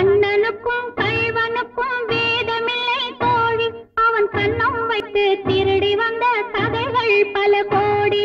கண்ணனுக்கும் கள்வனுக்கும் வேதமில்லை தோழி அவன் கண்ணம் வைத்து திருடி வந்த கதைகள் பல கோடி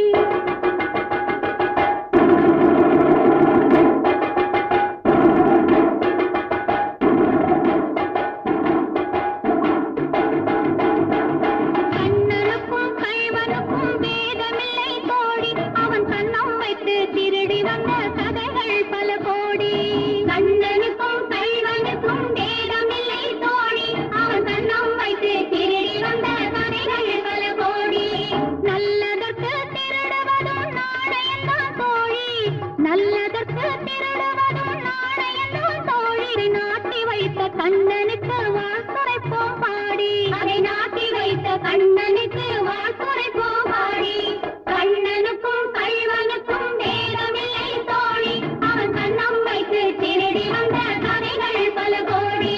கண்ணனுக்கும் கள்வனுக்கும் வேதமில்லை தோழி அவன் கண்ணம் வைத்து திருடி வந்த கதைகள் பல கோடி கண்ணனுக்கும் கள்வனுக்கும் வேதமில்லை தோழி அவன் கண்ணம் வைத்து திருடி வந்த கதைகள் பல கோடி நல்லதற்கு திருடுவதும் நாணயம்தான் தோழி நல்லதற்கு திருடுவதும் நாணயம்தான் தோழி இதை நாட்டி வைத்த கண்ணனுக்கு வாழ்த்துரைப்போம் பாடி அதை நாட்டி வைத்த கண்ணனுக்கு வாழ்த்துரைப்போம் பாடி கண்ணனுக்கும் கள்வனுக்கும் வேதமில்லை தோழி அவன் கண்ணம் வைத்து திருடி வந்த கதைகள் பல கோடி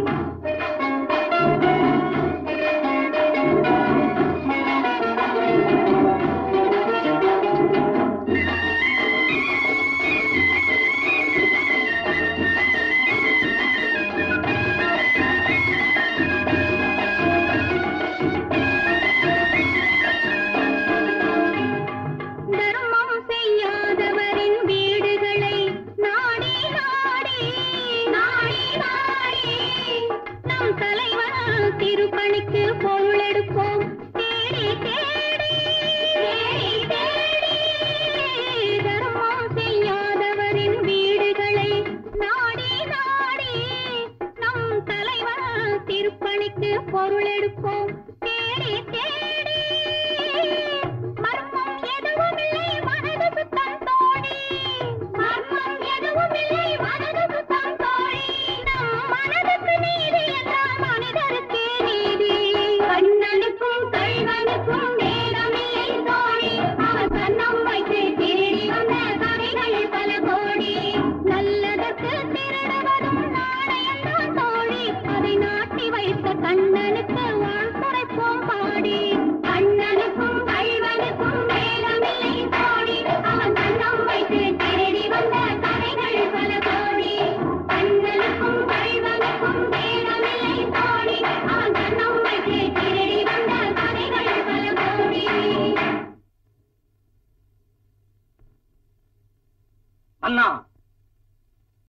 தர்மம் செய்யாதவரின் வீடுகளை நாடி நாடி நாடி நாடி நம் தலைவன் திருப்பணிக்கு பொருள் எடுப்போம் தேடி தேடி தேடி தேடி தர்மம் செய்யாதவரின் வீடுகளை நாடி நாடி நம் தலைவன் திருப்பணிக்கு பொருள் எடுப்போம் தேடி தேடி மர்மம் எதுவுமில்லை மனது சுத்தம் தோழி மர்மம் எதுவுமில்லை மனது சுத்தம் தோழி நம் மனதுக்கு நீதி என்றால் மனிதருக்கே நீதி கண்ணனுக்கும் கள்வனுக்கும் வேதமில்லை தோழி அவர் கண்ணம் வைத்து திருடி வந்த கதைகள் பல கோடி நல்லதற்கு திருடுவதும் நாணயம்தான் தோழி அதை நாட்டி வைத்த கண்ணனுக்கு வாழ்த்துரைப்போம் பாடி கண்ணனுக்கும் கள்வனுக்கும் வேதமில்லை தோழி அவன் கண்ணம் வைத்து திருடி வந்த கதைகள் பல கோடி கண்ணனுக்கும் கள்வனுக்கும் வேதமில்லை தோழி அவன் கண்ணம் வைத்து திருடி வந்த கதைகள் பல கோடி அண்ணா